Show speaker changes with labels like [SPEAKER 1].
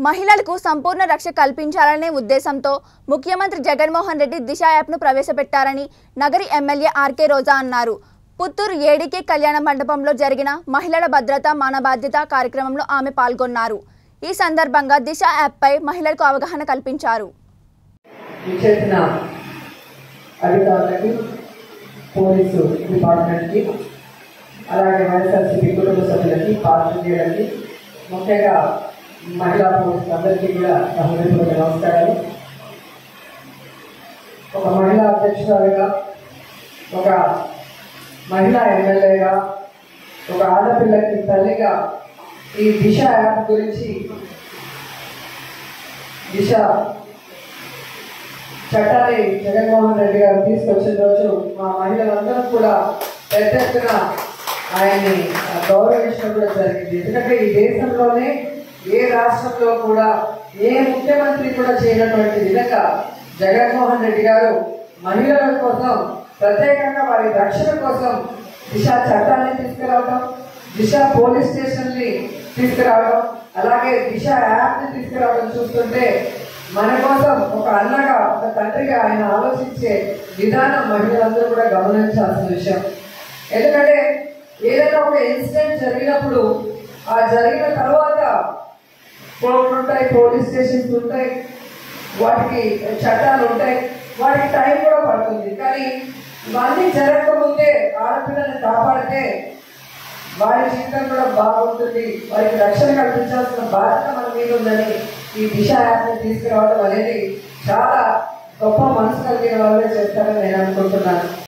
[SPEAKER 1] మహిళలకు సంపూర్ణ రక్ష కల్పించాలనే ఉద్దేశంతో ముఖ్యమంత్రి జగన్మోహన్ రెడ్డి దిశ యాప్ను ప్రవేశపెట్టారని నగరి ఎమ్మెల్యే ఆర్కే రోజా అన్నారు పుత్తూరు ఏడీకే కళ్యాణ మండపంలో జరిగిన మహిళల భద్రత మన బాధ్యత కార్యక్రమంలో ఆమె పాల్గొన్నారు ఈ సందర్భంగా దిశ యాప్పై మహిళలకు అవగాహన కల్పించారు
[SPEAKER 2] విచ్చేసిన అధికారులకి పోలీసు డిపార్ట్మెంట్కి అలాగే వైఎస్ఆర్సీపీ కుటుంబ సభ్యులకి పాత్రికేయులకి ముఖ్యంగా మహిళా పోలీసు అందరికీ కూడా నా హృదయపూర్వక నమస్కారాలు ఒక మహిళా అధ్యక్షురాలుగా ఒక మహిళా ఎమ్మెల్యేగా ఒక ఆడపిల్లకి తల్లిగా ఈ దిశ యాప్ గురించి దిశ చట్టాన్ని జగన్మోహన్ రెడ్డి గారు తీసుకొచ్చిన రోజు మా మహిళలందరం కూడా పెద్ద ఎత్తున ఆయన్ని గౌరవించడం కూడా జరిగింది ఎందుకంటే ఈ దేశంలోనే ఏ రాష్ట్రంలో కూడా ఏ ముఖ్యమంత్రి కూడా చేయనటువంటి విధంగా జగన్మోహన్ రెడ్డి గారు మహిళల కోసం ప్రత్యేకంగా వారి రక్షణ కోసం దిశ చట్టాన్ని తీసుకురావడం దిశ పోలీస్ స్టేషన్ని తీసుకురావడం అలాగే దిశ యాప్ని తీసుకురావడం చూస్తుంటే మన కోసం ఒక అన్నగా ఒక తండ్రిగా ఆయన ఆలోచించే విధానం మహిళలందరూ కూడా గమనించాల్సిన విషయం ఎందుకంటే ఏదైనా ఒక ఇన్సిడెంట్ జరిగినప్పుడు ఆ జరిగిన తర్వాత కోర్టులు ఉంటాయి పోలీస్ స్టేషన్స్ ఉంటాయి వాటికి చట్టాలు ఉంటాయి వాటికి టైం కూడా పడుతుంది కానీ ఇవన్నీ జరగకముందే ఆడపిల్లని కాపాడితే వారి జీవితం కూడా బాగుంటుంది వారికి రక్షణ కల్పించాల్సిన బాధ్యత మన మీద ఉందని ఈ దిశ యాప్ని తీసుకురావడం అనేది చాలా గొప్ప మనసు కలిగిన వాళ్ళే చేస్తారని నేను అనుకుంటున్నాను